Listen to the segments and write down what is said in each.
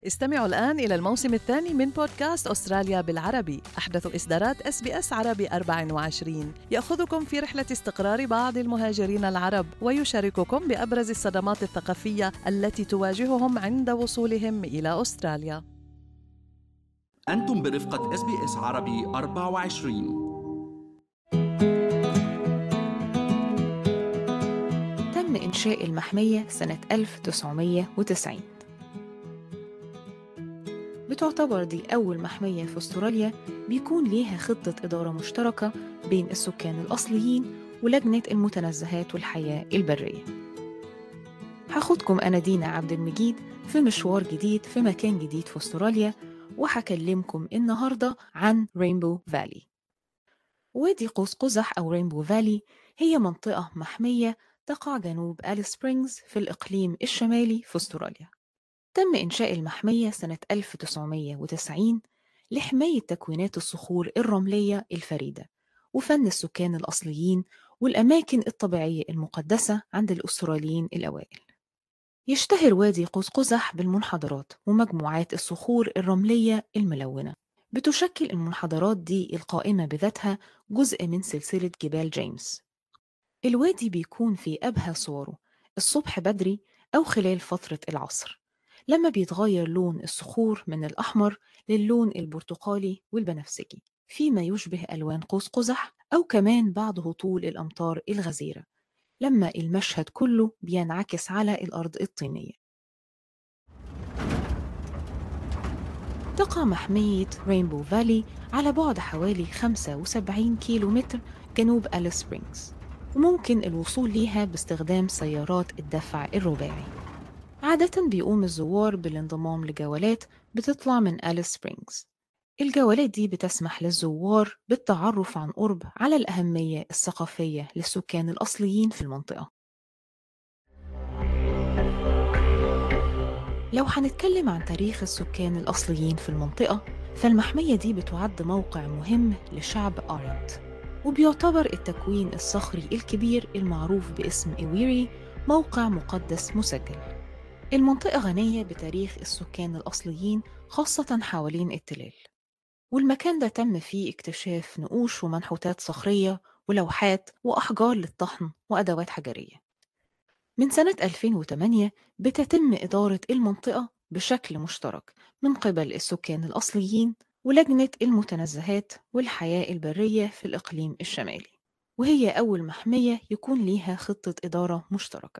استمعوا الآن إلى الموسم الثاني من بودكاست أستراليا بالعربي أحدث إصدارات اس بي اس عربي 24 يأخذكم في رحلة استقرار بعض المهاجرين العرب ويشارككم بأبرز الصدمات الثقافية التي تواجههم عند وصولهم إلى أستراليا أنتم برفقة اس بي اس عربي 24 تم إنشاء المحمية سنة 1990 بتعتبر دي أول محمية في أستراليا بيكون ليها خطة إدارة مشتركة بين السكان الأصليين ولجنة المتنزهات والحياة البرية هاخدكم أنا دينا عبد المجيد في مشوار جديد في مكان جديد في أستراليا وهكلمكم النهاردة عن رينبو فالي وادي قوس قزح أو رينبو فالي هي منطقة محمية تقع جنوب أليس سبرينغز في الإقليم الشمالي في أستراليا تم إنشاء المحمية سنة 1990 لحماية تكوينات الصخور الرملية الفريدة وفن السكان الأصليين والأماكن الطبيعية المقدسة عند الأستراليين الأوائل يشتهر وادي قوس قزح بالمنحدرات ومجموعات الصخور الرملية الملونة بتشكل المنحدرات دي القائمة بذاتها جزء من سلسلة جبال جيمس الوادي بيكون في أبهى صوره الصبح بدري أو خلال فترة العصر لما بيتغير لون الصخور من الأحمر للون البرتقالي والبنفسجي فيما يشبه ألوان قوس قزح أو كمان بعض هطول الأمطار الغزيرة لما المشهد كله بينعكس على الأرض الطينية تقع محمية رينبو فالي على بعد حوالي 75 كيلو متر جنوب أليس سبرينغز وممكن الوصول ليها باستخدام سيارات الدفع الرباعي عادة بيقوم الزوار بالانضمام لجولات بتطلع من أليس سبرينغز الجولات دي بتسمح للزوار بالتعرف عن قرب على الأهمية الثقافية للسكان الأصليين في المنطقة لو هنتكلم عن تاريخ السكان الأصليين في المنطقة فالمحمية دي بتعد موقع مهم لشعب آرنت وبيعتبر التكوين الصخري الكبير المعروف باسم إيويري موقع مقدس مسجل المنطقة غنية بتاريخ السكان الأصليين خاصة حوالين التلال والمكان ده تم فيه اكتشاف نقوش ومنحوتات صخرية ولوحات وأحجار للطحن وأدوات حجرية من سنة 2008 بتتم إدارة المنطقة بشكل مشترك من قبل السكان الأصليين ولجنة المتنزهات والحياة البرية في الإقليم الشمالي وهي أول محمية يكون ليها خطة إدارة مشتركة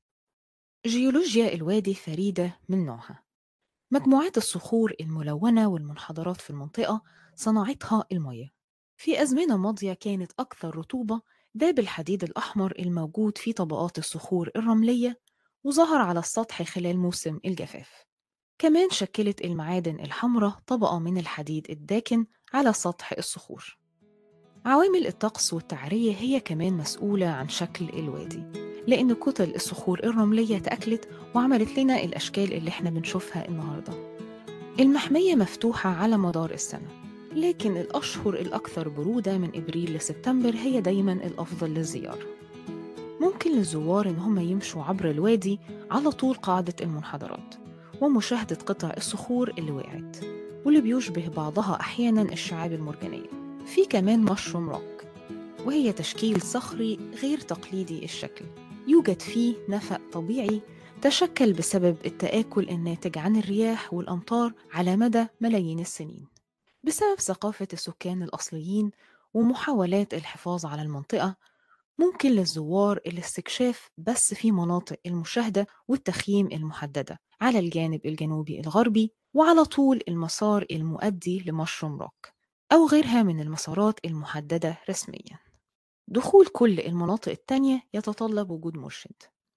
جيولوجيا الوادي فريدة من نوعها مجموعات الصخور الملونة والمنحدرات في المنطقة صنعتها المياه في أزمنة ماضية كانت أكثر رطوبة داب الحديد الأحمر الموجود في طبقات الصخور الرملية وظهر على السطح خلال موسم الجفاف كمان شكلت المعادن الحمراء طبقة من الحديد الداكن على سطح الصخور عوامل الطقس والتعرية هي كمان مسؤولة عن شكل الوادي لأن كتل الصخور الرملية تأكلت وعملت لنا الأشكال اللي احنا بنشوفها النهاردة المحمية مفتوحة على مدار السنة لكن الأشهر الأكثر برودة من إبريل لسبتمبر هي دايما الأفضل للزيارة ممكن للزوار إن هم يمشوا عبر الوادي على طول قاعدة المنحدرات ومشاهدة قطع الصخور اللي وقعت واللي بيشبه بعضها أحيانا الشعاب المرجانية في كمان مشروم روك وهي تشكيل صخري غير تقليدي الشكل يوجد فيه نفق طبيعي تشكل بسبب التآكل الناتج عن الرياح والأمطار على مدى ملايين السنين بسبب ثقافة السكان الأصليين ومحاولات الحفاظ على المنطقة ممكن للزوار الاستكشاف بس في مناطق المشاهدة والتخييم المحددة على الجانب الجنوبي الغربي وعلى طول المسار المؤدي لمشروم روك أو غيرها من المسارات المحددة رسمياً دخول كل المناطق التانية يتطلب وجود مرشد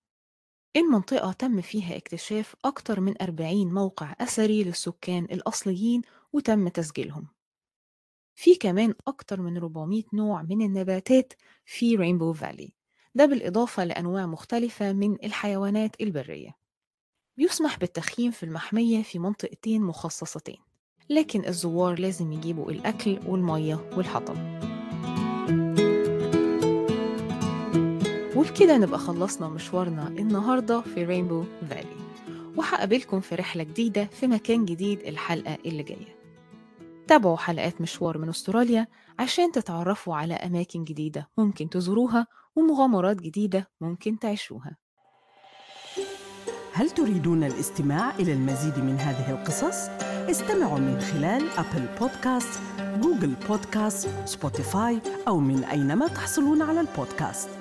المنطقة تم فيها اكتشاف أكتر من 40 موقع أثري للسكان الأصليين وتم تسجيلهم في كمان أكتر من 400 نوع من النباتات في رينبو فالي ده بالإضافة لأنواع مختلفة من الحيوانات البرية بيسمح بالتخييم في المحمية في منطقتين مخصصتين لكن الزوار لازم يجيبوا الأكل والمية والحطب وبكده نبقى خلصنا مشوارنا النهاردة في رينبو فالي وهقابلكم في رحلة جديدة في مكان جديد الحلقة اللي جاية تابعوا حلقات مشوار من أستراليا عشان تتعرفوا على أماكن جديدة ممكن تزوروها ومغامرات جديدة ممكن تعيشوها هل تريدون الاستماع إلى المزيد من هذه القصص؟ استمعوا من خلال أبل بودكاست، جوجل بودكاست، سبوتيفاي أو من أينما تحصلون على البودكاست